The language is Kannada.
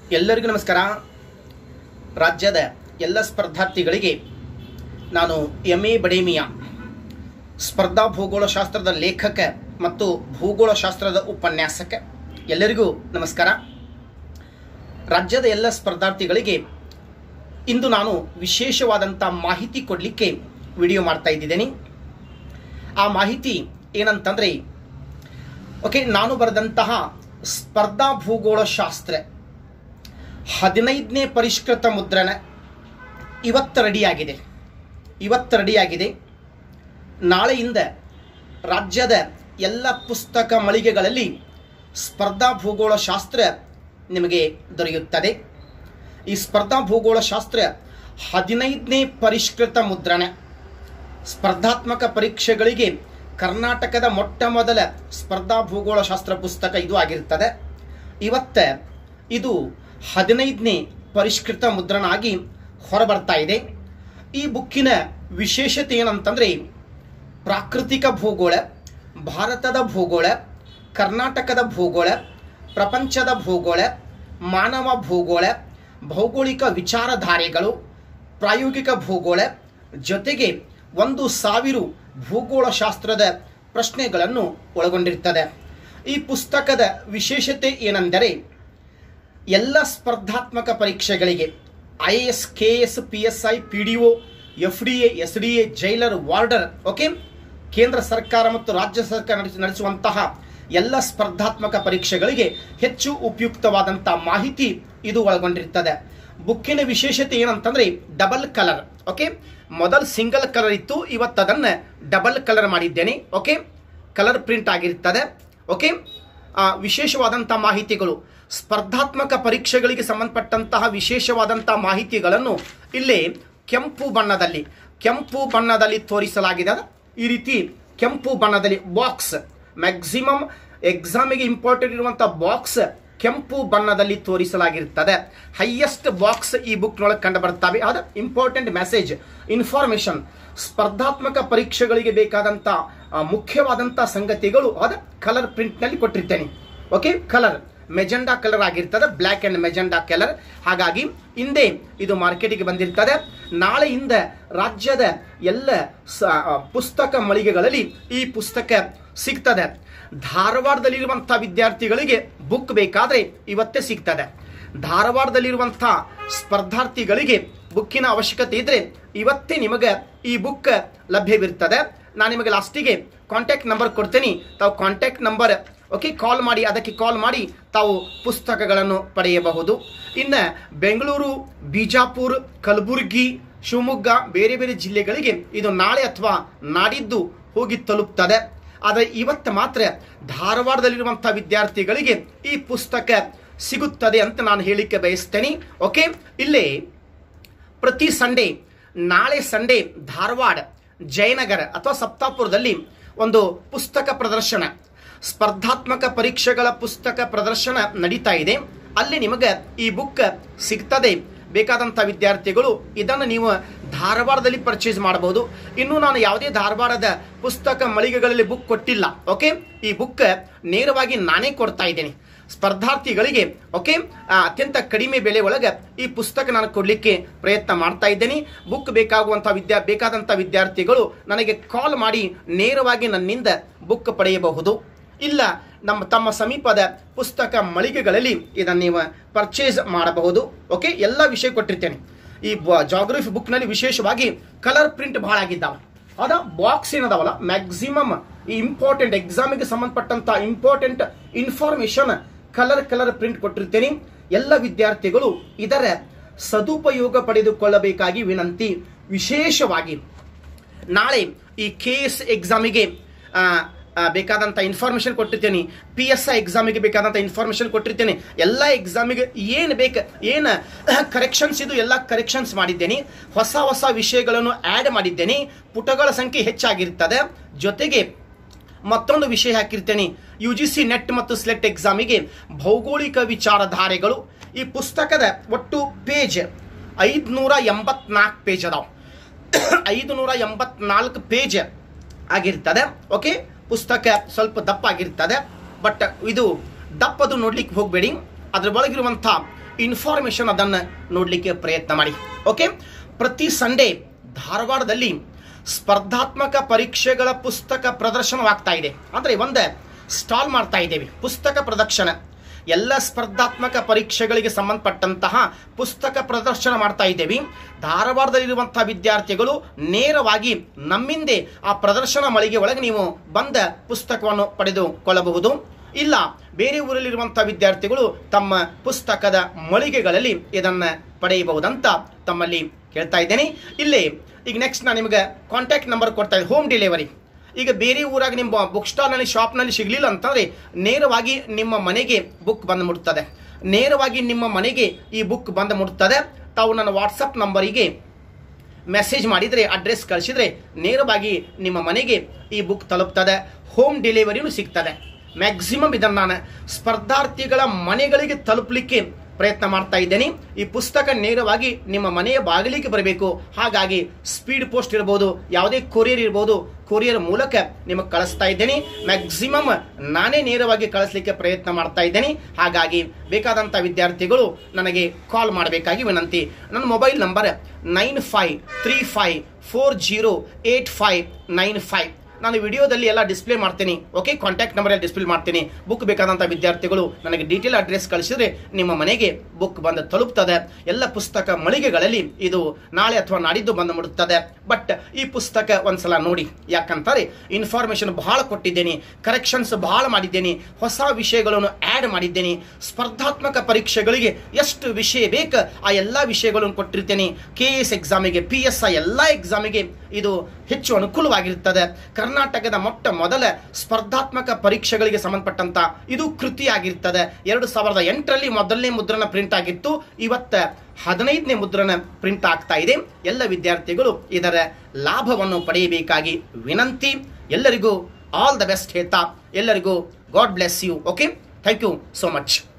ಎಲ್ಲರಿಗೂ ನಮಸ್ಕಾರ ರಾಜ್ಯದ ಎಲ್ಲ ಸ್ಪರ್ಧಾರ್ಥಿಗಳಿಗೆ ನಾನು ಎಮ್ ಎ ಬಡೇಮಿಯ ಸ್ಪರ್ಧಾ ಭೂಗೋಳಶಾಸ್ತ್ರದ ಲೇಖಕ ಮತ್ತು ಭೂಗೋಳಶಾಸ್ತ್ರದ ಉಪನ್ಯಾಸಕ ಎಲ್ಲರಿಗೂ ನಮಸ್ಕಾರ ರಾಜ್ಯದ ಎಲ್ಲ ಸ್ಪರ್ಧಾರ್ಥಿಗಳಿಗೆ ಇಂದು ನಾನು ವಿಶೇಷವಾದಂಥ ಮಾಹಿತಿ ಕೊಡಲಿಕ್ಕೆ ವಿಡಿಯೋ ಮಾಡ್ತಾ ಇದ್ದಿದ್ದೇನೆ ಆ ಮಾಹಿತಿ ಏನಂತಂದರೆ ಓಕೆ ನಾನು ಬರೆದಂತಹ ಸ್ಪರ್ಧಾ ಭೂಗೋಳಶಾಸ್ತ್ರ ಹದಿನೈದನೇ ಪರಿಷ್ಕೃತ ಮುದ್ರಣ ಇವತ್ತು ರೆಡಿಯಾಗಿದೆ ಇವತ್ತು ರೆಡಿಯಾಗಿದೆ ನಾಳೆಯಿಂದ ರಾಜ್ಯದ ಎಲ್ಲ ಪುಸ್ತಕ ಮಳಿಗೆಗಳಲ್ಲಿ ಸ್ಪರ್ಧಾ ಭೂಗೋಳಶಾಸ್ತ್ರ ನಿಮಗೆ ದೊರೆಯುತ್ತದೆ ಈ ಸ್ಪರ್ಧಾ ಭೂಗೋಳಶಾಸ್ತ್ರ ಹದಿನೈದನೇ ಪರಿಷ್ಕೃತ ಮುದ್ರಣ ಸ್ಪರ್ಧಾತ್ಮಕ ಪರೀಕ್ಷೆಗಳಿಗೆ ಕರ್ನಾಟಕದ ಮೊಟ್ಟ ಮೊದಲ ಸ್ಪರ್ಧಾ ಭೂಗೋಳಶಾಸ್ತ್ರ ಪುಸ್ತಕ ಇದು ಆಗಿರ್ತದೆ ಇವತ್ತ ಇದು ಹದಿನೈದನೇ ಪರಿಷ್ಕೃತ ಮುದ್ರಣ ಆಗಿ ಹೊರಬರ್ತಾ ಇದೆ ಈ ಬುಕ್ಕಿನ ವಿಶೇಷತೆ ಏನಂತಂದರೆ ಪ್ರಾಕೃತಿಕ ಭೂಗೋಳ ಭಾರತದ ಭೂಗೋಳ ಕರ್ನಾಟಕದ ಭೂಗೋಳ ಪ್ರಪಂಚದ ಭೂಗೋಳ ಮಾನವ ಭೂಗೋಳ ಭೌಗೋಳಿಕ ವಿಚಾರಧಾರೆಗಳು ಪ್ರಾಯೋಗಿಕ ಭೂಗೋಳ ಜೊತೆಗೆ ಒಂದು ಸಾವಿರ ಭೂಗೋಳಶಾಸ್ತ್ರದ ಪ್ರಶ್ನೆಗಳನ್ನು ಒಳಗೊಂಡಿರ್ತದೆ ಈ ಪುಸ್ತಕದ ವಿಶೇಷತೆ ಏನೆಂದರೆ ಎಲ್ಲ ಸ್ಪರ್ಧಾತ್ಮಕ ಪರೀಕ್ಷೆಗಳಿಗೆ I A S K S P S I P D O F D A S D A jailer warder okay ಕೇಂದ್ರ ಸರ್ಕಾರ ಮತ್ತು ರಾಜ್ಯ ಸರ್ಕಾರ ನಡೆಸಿ ನಡೆಸುವಂತಹ ಎಲ್ಲ ಸ್ಪರ್ಧಾತ್ಮಕ ಪರೀಕ್ಷೆಗಳಿಗೆ ಹೆಚ್ಚು ಉಪಯುಕ್ತವಾದಂಥ ಮಾಹಿತಿ ಇದು ಒಳಗೊಂಡಿರ್ತದೆ ಬುಕ್ಕಿನ ವಿಶೇಷತೆ ಏನಂತಂದ್ರೆ ಡಬಲ್ ಕಲರ್ ಓಕೆ ಮೊದಲು ಸಿಂಗಲ್ ಕಲರ್ ಇತ್ತು ಇವತ್ತು ಅದನ್ನು ಡಬಲ್ ಕಲರ್ ಮಾಡಿದ್ದೇನೆ ಓಕೆ ಕಲರ್ ಪ್ರಿಂಟ್ ಆಗಿರ್ತದೆ ಓಕೆ ಆ, ವಿಶೇಷವಾದಂಥ ಮಾಹಿತಿಗಳು ಸ್ಪರ್ಧಾತ್ಮಕ ಪರೀಕ್ಷೆಗಳಿಗೆ ಸಂಬಂಧಪಟ್ಟಂತಹ ವಿಶೇಷವಾದಂತಹ ಮಾಹಿತಿಗಳನ್ನು ಇಲ್ಲಿ ಕೆಂಪು ಬಣ್ಣದಲ್ಲಿ ಕೆಂಪು ಬಣ್ಣದಲ್ಲಿ ತೋರಿಸಲಾಗಿದೆ ಈ ರೀತಿ ಕೆಂಪು ಬಣ್ಣದಲ್ಲಿ ಬಾಕ್ಸ್ ಮ್ಯಾಕ್ಸಿಮಮ್ ಎಕ್ಸಾಮಿಗೆ ಇಂಪಾರ್ಟೆಂಟ್ ಇರುವಂತಹ ಬಾಕ್ಸ್ ಕೆಂಪು ಬಣ್ಣದಲ್ಲಿ ತೋರಿಸಲಾಗಿರ್ತದೆ ಹೈಯೆಸ್ಟ್ ಬಾಕ್ಸ್ ಈ ಬುಕ್ನೊಳಗೆ ಕಂಡು ಬರ್ತವೆ ಅದು ಇಂಪಾರ್ಟೆಂಟ್ ಮೆಸೇಜ್ ಇನ್ಫಾರ್ಮೇಶನ್ ಸ್ಪರ್ಧಾತ್ಮಕ ಪರೀಕ್ಷೆಗಳಿಗೆ ಬೇಕಾದಂಥ ಆ, ಮುಖ್ಯವಾದಂಥ ಸಂಗತಿಗಳು ಅದು ಕಲರ್ ಪ್ರಿಂಟ್ನಲ್ಲಿ ಕೊಟ್ಟಿರ್ತೇನೆ ಓಕೆ ಕಲರ್ ಮೆಜೆಂಡಾ ಕಲರ್ ಆಗಿರ್ತದೆ ಬ್ಲ್ಯಾಕ್ ಅಂಡ್ ಮೆಜೆಂಡಾ ಕಲರ್ ಹಾಗಾಗಿ ಹಿಂದೆ ಇದು ಮಾರ್ಕೆಟಿಗೆ ಬಂದಿರ್ತದೆ ನಾಳೆಯಿಂದ ರಾಜ್ಯದ ಎಲ್ಲ ಸ- ಆ, ಪುಸ್ತಕ ಮಳಿಗೆಗಳಲ್ಲಿ ಈ ಪುಸ್ತಕ ಸಿಗ್ತದೆ ಧಾರವಾಡದಲ್ಲಿರುವಂಥ ವಿದ್ಯಾರ್ಥಿಗಳಿಗೆ ಬುಕ್ ಬೇಕಾದ್ರೆ ಇವತ್ತೇ ಸಿಗ್ತದೆ ಧಾರವಾಡದಲ್ಲಿರುವಂಥ ಸ್ಪರ್ಧಾರ್ಥಿಗಳಿಗೆ ಬುಕ್ಕಿನ ಅವಶ್ಯಕತೆ ಇದ್ರೆ ಇವತ್ತೇ ನಿಮಗೆ ಈ ಬುಕ್ ಲಭ್ಯವಿರ್ತದೆ ನಾನು ನಿಮಗೆ ಲಾಸ್ಟಿಗೆ ಕಾಂಟ್ಯಾಕ್ಟ್ ನಂಬರ್ ಕೊಡ್ತೀನಿ ತಾವು ಕಾಂಟ್ಯಾಕ್ಟ್ ನಂಬರ್ ಓಕೆ ಕಾಲ್ ಮಾಡಿ ಅದಕ್ಕೆ ಕಾಲ್ ಮಾಡಿ ತಾವು ಪುಸ್ತಕಗಳನ್ನು ಪಡೆಯಬಹುದು ಇನ್ನು ಬೆಂಗಳೂರು ಬಿಜಾಪುರ ಕಲಬುರಗಿ ಶಿವಮೊಗ್ಗ ಬೇರೆ ಬೇರೆ ಜಿಲ್ಲೆಗಳಿಗೆ ಇದು ನಾಳೆ ಅಥವಾ ನಾಡಿದ್ದು ಹೋಗಿ ತಲುಪ್ತದೆ ಆದರೆ ಇವತ್ತು ಮಾತ್ರ ಧಾರವಾಡದಲ್ಲಿರುವಂಥ ವಿದ್ಯಾರ್ಥಿಗಳಿಗೆ ಈ ಪುಸ್ತಕ ಸಿಗುತ್ತದೆ ಅಂತ ನಾನು ಹೇಳಿಕ್ಕೆ ಬಯಸ್ತೇನೆ ಓಕೆ ಇಲ್ಲಿ ಪ್ರತಿ ಸಂಡೇ ನಾಳೆ ಸಂಡೇ ಧಾರವಾಡ ಜಯನಗರ ಅಥವಾ ಸಪ್ತಾಪುರದಲ್ಲಿ ಒಂದು ಪುಸ್ತಕ ಪ್ರದರ್ಶನ ಸ್ಪರ್ಧಾತ್ಮಕ ಪರೀಕ್ಷೆಗಳ ಪುಸ್ತಕ ಪ್ರದರ್ಶನ ನಡೀತಾ ಇದೆ ಅಲ್ಲಿ ನಿಮಗೆ ಈ ಬುಕ್ ಸಿಗ್ತದೆ ಬೇಕಾದಂಥ ವಿದ್ಯಾರ್ಥಿಗಳು ಇದನ್ನು ನೀವು ಧಾರವಾಡದಲ್ಲಿ ಪರ್ಚೇಸ್ ಮಾಡಬಹುದು ಇನ್ನು ನಾನು ಯಾವುದೇ ಧಾರವಾಡದ ಪುಸ್ತಕ ಮಳಿಗೆಗಳಲ್ಲಿ ಬುಕ್ ಕೊಟ್ಟಿಲ್ಲ ಓಕೆ ಈ ಬುಕ್ ನೇರವಾಗಿ ನಾನೇ ಕೊಡ್ತಾ ಇದ್ದೇನೆ ಸ್ಪರ್ಧಾರ್ಥಿಗಳಿಗೆ ಓಕೆ ಆ, ಅತ್ಯಂತ ಕಡಿಮೆ ಬೆಲೆ ಒಳಗೆ ಈ ಪುಸ್ತಕ ನಾನು ಕೊಡಲಿಕ್ಕೆ ಪ್ರಯತ್ನ ಮಾಡ್ತಾ ಇದ್ದೇನೆ ಬುಕ್ ಬೇಕಾಗುವಂಥ ವಿದ್ಯಾ ಬೇಕಾದಂಥ ವಿದ್ಯಾರ್ಥಿಗಳು ನನಗೆ ಕಾಲ್ ಮಾಡಿ ನೇರವಾಗಿ ನನ್ನಿಂದ ಬುಕ್ ಪಡೆಯಬಹುದು ಇಲ್ಲ ನಮ್ಮ ತಮ್ಮ ಸಮೀಪದ ಪುಸ್ತಕ ಮಳಿಗೆಗಳಲ್ಲಿ ಇದನ್ನು ನೀವು ಪರ್ಚೇಸ್ ಮಾಡಬಹುದು ಓಕೆ ಎಲ್ಲ ವಿಷಯ ಕೊಟ್ಟಿರ್ತೇನೆ ಈ ಜಾಗ್ರಫಿ ಬುಕ್ನಲ್ಲಿ ವಿಶೇಷವಾಗಿ ಕಲರ್ ಪ್ರಿಂಟ್ ಬಹಳ ಆಗಿದ್ದಾವೆ ಅದ ಬಾಕ್ಸ್ ಏನದಾವಲ್ಲ ಮ್ಯಾಕ್ಸಿಮಮ್ ಈ ಇಂಪಾರ್ಟೆಂಟ್ ಎಕ್ಸಾಮಿಗೆ ಸಂಬಂಧಪಟ್ಟಂತ important information colour colour print ಕೊಟ್ಟಿರ್ತೇನೆ ಎಲ್ಲ ವಿದ್ಯಾರ್ಥಿಗಳು ಇದರ ಸದುಪಯೋಗ ಪಡೆದುಕೊಳ್ಳಬೇಕಾಗಿ ವಿನಂತಿ ವಿಶೇಷವಾಗಿ ನಾಳೆ ಈ ಕೆ ಎಸ್ ಎಕ್ಸಾಮಿಗೆ ಬೇಕಾದಂಥ ಇನ್ಫಾರ್ಮೇಶನ್ ಕೊಟ್ಟಿರ್ತೇನೆ ಪಿ ಎಸ್ ಐ ಎಕ್ಸಾಮಿಗೆ ಬೇಕಾದಂಥ ಇನ್ಫಾರ್ಮೇಶನ್ ಕೊಟ್ಟಿರ್ತೇನೆ ಎಲ್ಲ ಎಕ್ಸಾಮಿಗೆ ಏನು ಬೇಕು ಏನು ಕರೆಕ್ಷನ್ಸ್ ಇದು ಎಲ್ಲ ಕರೆಕ್ಷನ್ಸ್ ಮಾಡಿದ್ದೇನೆ ಹೊಸ ಹೊಸ ವಿಷಯಗಳನ್ನು ಆ್ಯಡ್ ಮಾಡಿದ್ದೇನೆ ಪುಟಗಳ ಸಂಖ್ಯೆ ಹೆಚ್ಚಾಗಿರ್ತದೆ ಜೊತೆಗೆ ಮತ್ತೊಂದು ವಿಷಯ ಹಾಕಿರ್ತೇನೆ ಯು ಜಿ ಸಿ ನೆಟ್ ಮತ್ತು ಸ್ಲೆಟ್ ಎಕ್ಸಾಮಿಗೆ ಭೌಗೋಳಿಕ ವಿಚಾರಧಾರೆಗಳು ಈ ಪುಸ್ತಕದ ಒಟ್ಟು ಪೇಜ್ ಐದುನೂರ ಎಂಬತ್ನಾಲ್ಕು ಪೇಜ್ ಅದಾವ ಐದು ನೂರ ಎಂಬತ್ನಾಲ್ಕು ಪೇಜ್ ಆಗಿರ್ತದೆ ಓಕೆ ಪುಸ್ತಕ ಸ್ವಲ್ಪ ದಪ್ಪ ಆಗಿರ್ತದೆ ಬಟ್ ಇದು ದಪ್ಪದು ನೋಡ್ಲಿಕ್ಕೆ ಹೋಗಬೇಡಿ ಅದ್ರ ಒಳಗಿರುವಂಥ ಇನ್ಫಾರ್ಮೇಶನ್ ಅದನ್ನು ನೋಡಲಿಕ್ಕೆ ಪ್ರಯತ್ನ ಮಾಡಿ ಓಕೆ ಪ್ರತಿ ಸಂಡೇ ಧಾರವಾಡದಲ್ಲಿ ಸ್ಪರ್ಧಾತ್ಮಕ ಪರೀಕ್ಷೆಗಳ ಪುಸ್ತಕ ಪ್ರದರ್ಶನವಾಗ್ತಾ ಇದೆ ಅಂದರೆ ಒಂದು ಸ್ಟಾಲ್ ಮಾಡ್ತಾ ಇದ್ದೇವೆ ಪುಸ್ತಕ ಪ್ರದರ್ಶನ ಎಲ್ಲ ಸ್ಪರ್ಧಾತ್ಮಕ ಪರೀಕ್ಷೆಗಳಿಗೆ ಸಂಬಂಧಪಟ್ಟಂತಹ ಪುಸ್ತಕ ಪ್ರದರ್ಶನ ಮಾಡ್ತಾ ಇದ್ದೇವೆ ಧಾರವಾಡದಲ್ಲಿರುವಂತಹ ವಿದ್ಯಾರ್ಥಿಗಳು ನೇರವಾಗಿ ನಮ್ಮಿಂದೆ ಆ ಪ್ರದರ್ಶನ ಮಳಿಗೆ ಒಳಗೆ ನೀವು ಬಂದ ಪುಸ್ತಕವನ್ನು ಪಡೆದುಕೊಳ್ಳಬಹುದು ಇಲ್ಲ ಬೇರೆ ಊರಲ್ಲಿರುವಂತಹ ವಿದ್ಯಾರ್ಥಿಗಳು ತಮ್ಮ ಪುಸ್ತಕದ ಮಳಿಗೆಗಳಲ್ಲಿ ಇದನ್ನ ಪಡೆಯಬಹುದಂತ ತಮ್ಮಲ್ಲಿ ಕೇಳ್ತಾ ಇದ್ದೇನೆ ಇಲ್ಲಿ ಈಗ ನೆಕ್ಸ್ಟ್ ನಾನು ನಿಮಗೆ ಕಾಂಟ್ಯಾಕ್ಟ್ ನಂಬರ್ ಕೊಡ್ತಾ ಇದ್ದೀನಿ ಹೋಮ್ ಡೆಲಿವರಿ ಈಗ ಬೇರೆ ಊರಾಗ ನಿಮ್ಮ ಬುಕ್ ಸ್ಟಾಲ್ನಲ್ಲಿ ಶಾಪ್ನಲ್ಲಿ ಸಿಗಲಿಲ್ಲ ಅಂತಂದರೆ ನೇರವಾಗಿ ನಿಮ್ಮ ಮನೆಗೆ ಬುಕ್ ಬಂದು ಮುಟ್ತದೆ ನೇರವಾಗಿ ನಿಮ್ಮ ಮನೆಗೆ ಈ ಬುಕ್ ಬಂದು ಮುಟ್ತದೆ ತಾವು ನನ್ನ ವಾಟ್ಸಪ್ ನಂಬರಿಗೆ ಮೆಸೇಜ್ ಮಾಡಿದರೆ ಅಡ್ರೆಸ್ ಕಳಿಸಿದ್ರೆ ನೇರವಾಗಿ ನಿಮ್ಮ ಮನೆಗೆ ಈ ಬುಕ್ ತಲುಪ್ತದೆ ಹೋಮ್ ಡೆಲಿವರಿನೂ ಸಿಗ್ತದೆ ಮ್ಯಾಕ್ಸಿಮಮ್ ಇದನ್ನು ನಾನು ಸ್ಪರ್ಧಾರ್ಥಿಗಳ ಮನೆಗಳಿಗೆ ತಲುಪಲಿಕ್ಕೆ ಪ್ರಯತ್ನ ಮಾಡ್ತಾ ಇದ್ದೇನೆ ಈ ಪುಸ್ತಕ ನೇರವಾಗಿ ನಿಮ್ಮ ಮನೆಯ ಬಾಗಿಲಿಗೆ ಬರಬೇಕು ಹಾಗಾಗಿ ಸ್ಪೀಡ್ ಪೋಸ್ಟ್ ಇರ್ಬೋದು ಯಾವುದೇ ಕೊರಿಯರ್ ಇರ್ಬೋದು ಕೊರಿಯರ್ ಮೂಲಕ ನಿಮಗೆ ಕಳಿಸ್ತಾ ಇದ್ದೇನೆ ಮ್ಯಾಕ್ಸಿಮಮ್ ನಾನೇ ನೇರವಾಗಿ ಕಳಿಸ್ಲಿಕ್ಕೆ ಪ್ರಯತ್ನ ಮಾಡ್ತಾ ಇದ್ದೇನೆ ಹಾಗಾಗಿ ಬೇಕಾದಂಥ ವಿದ್ಯಾರ್ಥಿಗಳು ನನಗೆ ಕಾಲ್ ಮಾಡಬೇಕಾಗಿ ವಿನಂತಿ ನನ್ನ mobile number nine five three five four zero eight five nine five ನಾನು ವಿಡಿಯೋದಲ್ಲಿ ಎಲ್ಲ ಡಿಸ್ಪ್ಲೇ ಮಾಡ್ತೀನಿ ಓಕೆ ಕಾಂಟ್ಯಾಕ್ಟ್ ನಂಬರಲ್ಲಿ ಡಿಸ್ಪ್ಲೇ ಮಾಡ್ತೀನಿ ಬುಕ್ ಬೇಕಾದಂಥ ವಿದ್ಯಾರ್ಥಿಗಳು ನನಗೆ ಡೀಟೇಲ್ ಅಡ್ರೆಸ್ ಕಳಿಸಿದ್ರೆ ನಿಮ್ಮ ಮನೆಗೆ ಬುಕ್ ಬಂದು ತಲುಪ್ತದೆ ಎಲ್ಲ ಪುಸ್ತಕ ಮಳಿಗೆಗಳಲ್ಲಿ ಇದು ನಾಳೆ ಅಥವಾ ನಾಡಿದ್ದು ಬಂದು ಮುಡುತ್ತದೆ ಬಟ್ ಈ ಪುಸ್ತಕ ಒಂದ್ಸಲ ನೋಡಿ ಯಾಕಂತಾರೆ ಇನ್ಫಾರ್ಮೇಶನ್ ಬಹಳ ಕೊಟ್ಟಿದ್ದೇನೆ ಕರೆಕ್ಷನ್ಸ್ ಬಹಳ ಮಾಡಿದ್ದೇನೆ ಹೊಸ ವಿಷಯಗಳನ್ನು ಆ್ಯಡ್ ಮಾಡಿದ್ದೇನೆ ಸ್ಪರ್ಧಾತ್ಮಕ ಪರೀಕ್ಷೆಗಳಿಗೆ ಎಷ್ಟು ವಿಷಯ ಬೇಕು ಆ ಎಲ್ಲ ವಿಷಯಗಳನ್ನು ಕೊಟ್ಟಿರ್ತೇನೆ ಕೆ ಎಸ್ ಎಕ್ಸಾಮಿಗೆ ಪಿ ಎಸ್ ಐ ಎಲ್ಲ ಎಕ್ಸಾಮಿಗೆ ಇದು ಹೆಚ್ಚು ಅನುಕೂಲವಾಗಿರುತ್ತದೆ ಕರ್ನಾಟಕದ ಮೊಟ್ಟ ಮೊದಲ ಸ್ಪರ್ಧಾತ್ಮಕ ಪರೀಕ್ಷೆಗಳಿಗೆ ಸಂಬಂಧಪಟ್ಟಂತ ಇದು ಕೃತಿಯಾಗಿರ್ತದೆ ಎರಡು ಸಾವಿರದ ಎಂಟರಲ್ಲಿ ಮೊದಲನೇ ಮುದ್ರಣ ಪ್ರಿಂಟ್ ಆಗಿತ್ತು ಇವತ್ತ ಹದಿನೈದನೇ ಮುದ್ರಣ ಪ್ರಿಂಟ್ ಆಗ್ತಾ ಇದೆ ಎಲ್ಲ ವಿದ್ಯಾರ್ಥಿಗಳು ಇದರ ಲಾಭವನ್ನು ಪಡೆಯಬೇಕಾಗಿ ವಿನಂತಿ ಎಲ್ಲರಿಗೂ ಆಲ್ ದ ಬೆಸ್ಟ್ ಹೇಳ್ತಾ ಎಲ್ಲರಿಗೂ God bless you okay thank you so much